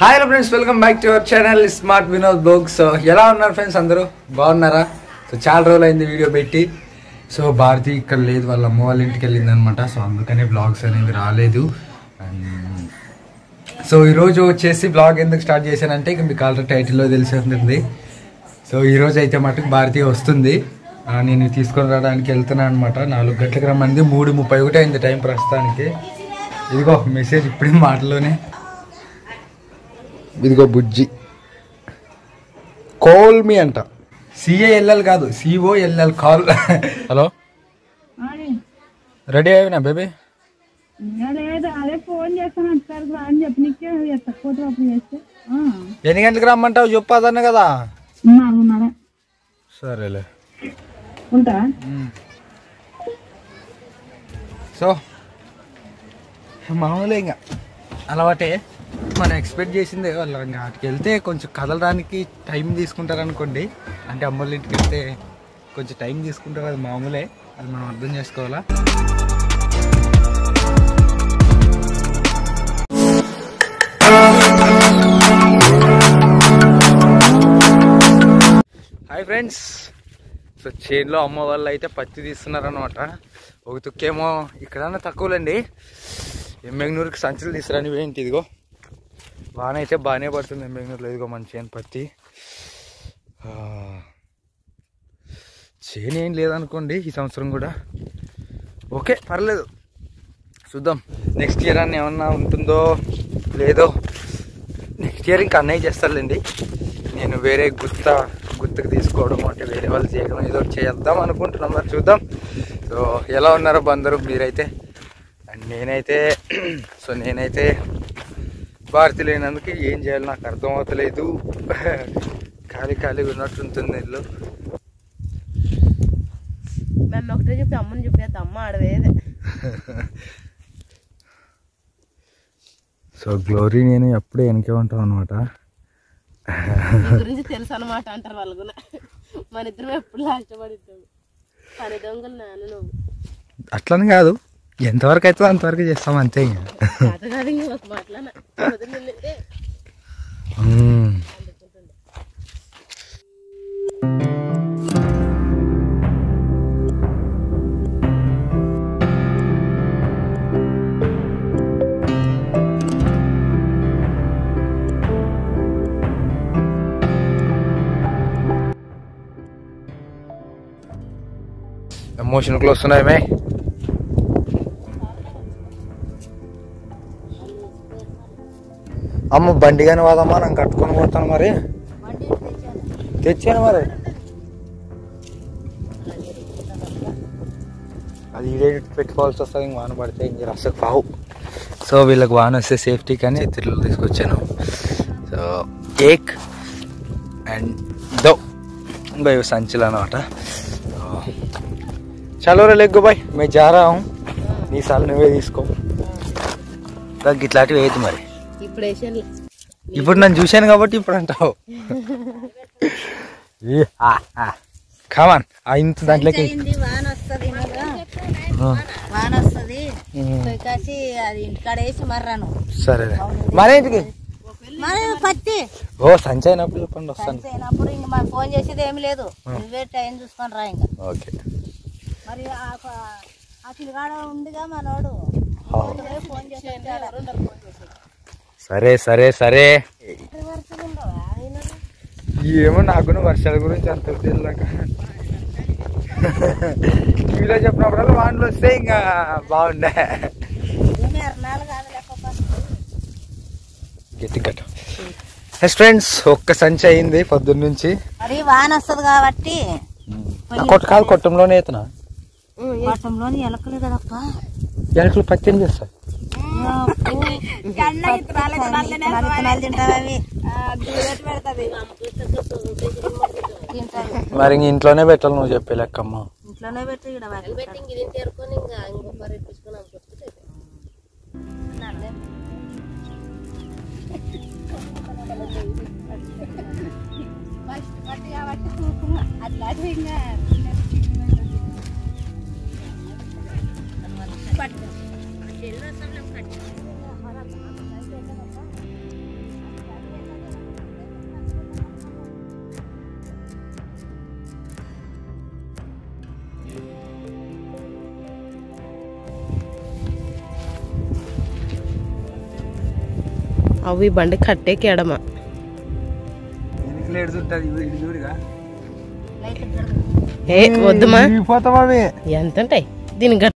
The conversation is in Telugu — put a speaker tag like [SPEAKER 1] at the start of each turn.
[SPEAKER 1] Hi hello friends welcome back to our channel smart Vinod blog so ఎలా ఉన్నారు ఫ్రెండ్స్ అందరూ బాగున్నారా సో చాలా రోజులు అయింది వీడియో పెట్టి సో భారతి ఇక్కడ లేదు వాళ్ళ అమ్మ వాళ్ళ ఇంటికి వెళ్ళింది అనమాట సో అందుకనే బ్లాగ్స్ అనేవి రాలేదు And సో ఈరోజు వచ్చేసి బ్లాగ్ ఎందుకు స్టార్ట్ చేశానంటే ఇక మీకు ఆల్రెడీ టైటిల్లో తెలిసి ఉంటుంది సో ఈరోజు అయితే మటుకు భారతి వస్తుంది ఆ, నేను తీసుకొని రావడానికి వెళ్తున్నాను అనమాట నాలుగు గంటలకు రమ్మంది మూడు ముప్పై ఒకటి అయింది టైం ప్రస్తుతానికి ఇదిగో మెసేజ్ ఇప్పుడే మాటలోనే ఇదిగో బుజ్జి కాల్ మీ అంట సిఏఎల్ఎల్ కాదు సిఓఎల్ఎల్ కాల్ హలో రెడీ అయినా బేబీ
[SPEAKER 2] లేదు అదే ఫోన్ చేస్తాను అంటారు అని చెప్పి నీకే ఎత్తకపోతే అప్పుడు చేస్తే ఆ,
[SPEAKER 1] ఎన్ని గంటలకు రమ్మంటావు చెప్పు అదన్న కదా
[SPEAKER 2] నాలుగున్నర
[SPEAKER 1] సరేలే
[SPEAKER 2] ఉంటా
[SPEAKER 1] సో మామూలే ఇంకా అలవాటే మనం ఎక్స్పెక్ట్ చేసిందే వాళ్ళు ఇంకా అటుకి వెళ్తే కొంచెం కదలడానికి టైం తీసుకుంటారు అనుకోండి అంటే అమ్మోళ్ళ ఇంటికి వెళ్తే కొంచెం టైం తీసుకుంటారు అది మామూలే అది మనం అర్థం చేసుకోవాలా హాయ్ ఫ్రెండ్స్ సో చేనులో అమ్మ వాళ్ళు అయితే పత్తి తీస్తున్నారనమాట ఒక తుక్కేమో ఇక్కడన్నా తక్కువలండి ఎమ్మెగ్నూరుకి సంచులు తీసుకురాని ఏంటి ఇదిగో వాన అయితే బాగానే పడుతుంది ఎమ్మెగ్నూరులో ఇదిగో మన చేను పత్తి ఆ, చేను ఏం లేదనుకోండి ఈ సంవత్సరం కూడా ఓకే పర్లేదు చూద్దాం నెక్స్ట్ ఇయర్ అన్న ఏమన్నా ఉంటుందో లేదో నెక్స్ట్ ఇయర్ ఇంకా అన్నయ్య చేస్తారులేండి నేను వేరే గుత్త గుర్తుకు తీసుకోవడం అంటే వేరే వాళ్ళు చేయడం ఏదో ఒకటి చేద్దాం అనుకుంటున్నాం మరి చూద్దాం సో ఎలా ఉన్నారో అందరూ మీరైతే అండ్ నేనైతే సో నేనైతే భారతి లేనందుకు ఏం చేయాలి నాకు అర్థం అవుతలేదు ఖాళీ ఖాళీగా ఉన్నట్టుంటుంది ఇల్లు
[SPEAKER 3] నన్ను ఒకటే చెప్పి అమ్మని చెప్పేది అమ్మ ఆడవేది
[SPEAKER 1] సో గ్లోరీ నేను ఎప్పుడే వెనకే ఉంటాం అనమాట
[SPEAKER 3] నీ గురించి తెలుసు అనమాట అంటారు వాళ్ళు కూడా మన ఇద్దరం ఎప్పుడు లాస్ట్ పడిద్దాం పని దొంగలు నాన్న నువ్వు
[SPEAKER 1] అట్లని కాదు ఎంతవరకు అవుతుందో అంతవరకు చేస్తాం అంతే ఇంకా
[SPEAKER 3] కథ కాదు ఇంక ఒక మాటలన వదిలితే
[SPEAKER 1] మ్మ్. ఎమోషన్కి వస్తున్నాయి మే అమ్మ బండి కానీ వాదమ్మా నేను కట్టుకొని పోతాను మరి తెచ్చాను మరి అది ఈడే పెట్టుకోవాల్సి వస్తుంది ఇంక వాన పడితే ఇంక రసకు పావు సో వీళ్ళకి వాన వస్తే సేఫ్టీ కానీ చిత్రలు తీసుకొచ్చాను సో కేక్ అండ్ దో ఇంకో ఇవి సంచులు అనమాట చలో రే లెగ్గు బాయ్ మే జా రా హూँ నీ సార్లు నువ్వే తీసుకో నాకు ఇట్లాంటివి వేయద్దు మరి
[SPEAKER 3] ఇప్పుడు వేసాను
[SPEAKER 1] ఇప్పుడు నన్ను చూశాను కాబట్టి ఇప్పుడు అంటావు కమాన్ ఆ ఇంత దాంట్లోకి
[SPEAKER 4] వాన వస్తుంది వాన వస్తుంది కాసి అది ఇంటికాడ వేసి మర్రాను
[SPEAKER 1] సరే మరేంటికి
[SPEAKER 4] మరి పత్తి
[SPEAKER 1] ఓ సంచి అయినప్పుడు చెప్పండి వస్తాను
[SPEAKER 4] అయినప్పుడు ఇంక మాకు ఫోన్ చేసేది ఏమి లేదు నువ్వే టైం చూసుకొని రా ఇంకా
[SPEAKER 1] ఓకే
[SPEAKER 4] మరి ఆ ప- ఆ పిల్లగాడ ఉందిగా మనోడు
[SPEAKER 1] ఆ.
[SPEAKER 4] నువ్వే ఫోన్ చేసి వచ్చాడు.
[SPEAKER 1] సరే సరే సరే
[SPEAKER 4] వరుసగా ఉండవా? ఆయన
[SPEAKER 1] ఏమో నాకు వర్షాల గురించి అంత తెలియక టీవీలో చెప్పినప్పుడల్లా వానలు వస్తే ఇంకా బాగుండే
[SPEAKER 4] ఏమి అరణాలు కాదు లేకపోతే
[SPEAKER 1] గట్టి గట్ట ఎస్ ఫ్రెండ్స్ ఒక్క సంచి అయింది పొద్దున్న నుంచి
[SPEAKER 4] మరి వాన వస్తుంది కాబట్టి
[SPEAKER 1] ఆ కొట్ట కాదు కొట్టంలోనే అవుతున్నా
[SPEAKER 4] పట్టంలోని ఎలకలు కదప్ప
[SPEAKER 1] ఎలకలు పచ్చని చేస్తా
[SPEAKER 4] విత్తనాలు తింటావు అవి తింటావి
[SPEAKER 1] మరి ఇంక ఇంట్లోనే పెట్టాలి నువ్వు చెప్పే లెక్కమ్మ
[SPEAKER 4] ఇంట్లోనే పెట్టి ఇక్కడ వాటి
[SPEAKER 3] పెట్టి ఇంక ఇది తేరుకొని ఇంకా ఇంకొక రెప్పించుకొని అమ్ముకొస్తే అవి ఈ బండి కట్టేకి ఎడమ
[SPEAKER 1] వెనకలు ఎడుతుంటది ఇది చూడుగా
[SPEAKER 3] ఏ వద్దుమా
[SPEAKER 1] పోతాం అవి
[SPEAKER 3] ఎంత ఉంటాయి దీనికి